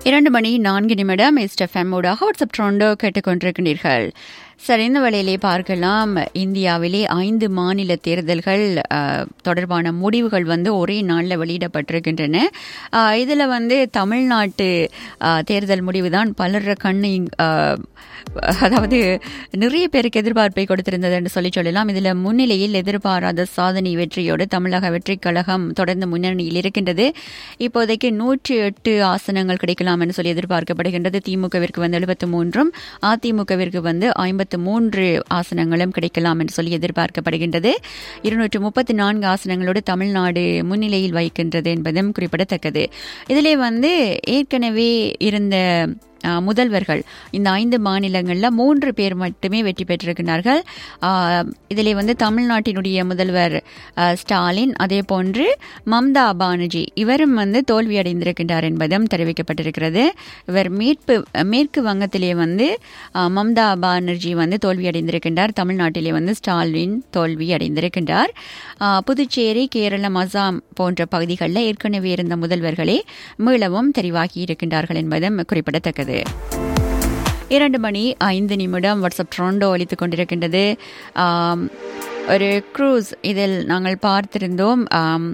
இரண்டு மணி நான்கு நிமிடம் எஸ்டெஃப்எம் ஊடாக வாட்ஸ்அப் ட்ரோண்டோ கேட்டுக்கொண்டிருக்கிறீர்கள் சரி இந்த வேளையிலே பார்க்கலாம் இந்தியாவிலே ஐந்து மாநில தேர்தல்கள் அஹ், தொடர்பான முடிவுகள் வந்து ஒரே நாளில் வெளியிடப்பட்டிருக்கின்றன இதில் வந்து தமிழ்நாட்டு அஹ், தேர்தல் முடிவு தான் பலர கண்ணை அஹ், அதாவது நிறைய பேருக்கு எதிர்பார்ப்பை கொடுத்திருந்தது என்று சொல்லி சொல்லலாம் இதில் முன்னிலையில் எதிர்பாராத சாதனை வெற்றியோடு தமிழக வெற்றிக் கழகம் தொடர்ந்து முன்னணியில் இருக்கின்றது இப்போதைக்கு நூற்றி எட்டு ஆசனங்கள் கிடைக்கலாம் என்று சொல்லி எதிர்பார்க்கப்படுகின்றது திமுகவிற்கு வந்து எழுபத்து மூன்றும் அதிமுகவிற்கு வந்து ஐம்பத்து மூன்று ஆசனங்களும் கிடைக்கலாம் என்று சொல்லி எதிர்பார்க்கப்படுகின்றது இருநூற்று முப்பத்தி நான்கு ஆசனங்களோடு தமிழ்நாடு முன்னிலையில் வைக்கின்றது என்பதும் குறிப்பிடத்தக்கது இதிலே வந்து ஏற்கனவே இருந்த அஹ், முதல்வர்கள் இந்த ஐந்து மாநிலங்களில் மூன்று பேர் மட்டுமே வெற்றி பெற்றிருக்கிறார்கள் அஹ், இதிலே வந்து தமிழ்நாட்டினுடைய முதல்வர் அஹ், ஸ்டாலின் அதே போன்று மம்தா பானர்ஜி இவரும் வந்து தோல்வியடைந்திருக்கின்றார் என்பதும் தெரிவிக்கப்பட்டிருக்கிறது இவர் மீட்பு மேற்கு வங்கத்திலே வந்து அஹ், மம்தா பானர்ஜி வந்து தோல்வியடைந்திருக்கின்றார் தமிழ்நாட்டிலே வந்து ஸ்டாலின் தோல்வி அடைந்திருக்கின்றார் அஹ், புதுச்சேரி கேரளம் அசாம் போன்ற பகுதிகளில் ஏற்கனவே இருந்த முதல்வர்களே மீளவும் தெரிவாகி இருக்கின்றார்கள் என்பதும் குறிப்பிடத்தக்கது இரண்டு மணி ஐந்து நிமிடம் வாட்ஸ்அப் ட்ரோண்டோ அளித்துக் கொண்டிருக்கின்றது ஆம், ஒரு க்ரூஸ் இதில் நாங்கள் பார்த்திருந்தோம் ஆம்,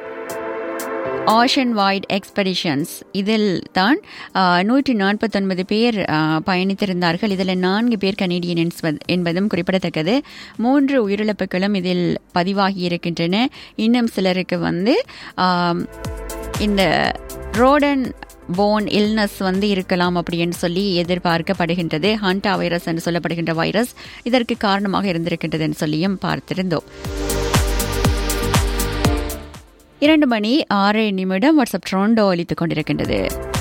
ஆஷன் வைட் எக்ஸ்பெடிஷன்ஸ் இதில் தான் நூற்றி நாற்பத்தொன்பது பேர் ஆ, பயணித்திருந்தார்கள் இதில் நான்கு பேர் கனேடியன் என்பது- என்பதும் குறிப்பிடத்தக்கது மூன்று உயிரிழப்புகளும் இதில் பதிவாகி இருக்கின்றன இன்னும் சிலருக்கு வந்து ஆம், இந்த ரோடன் போன் இல்னஸ் வந்து இருக்கலாம் அப்படின்னு சொல்லி எதிர்பார்க்கப்படுகின்றது ஹண்டா வைரஸ் என்று சொல்லப்படுகின்ற வைரஸ் இதற்கு காரணமாக இருந்திருக்கின்றது என்று சொல்லியும் பார்த்திருந்தோம் இரண்டு மணி ஆறு நிமிடம் வாட்ஸ்அப் ட்ரோண்டோ அளித்துக் கொண்டிருக்கின்றது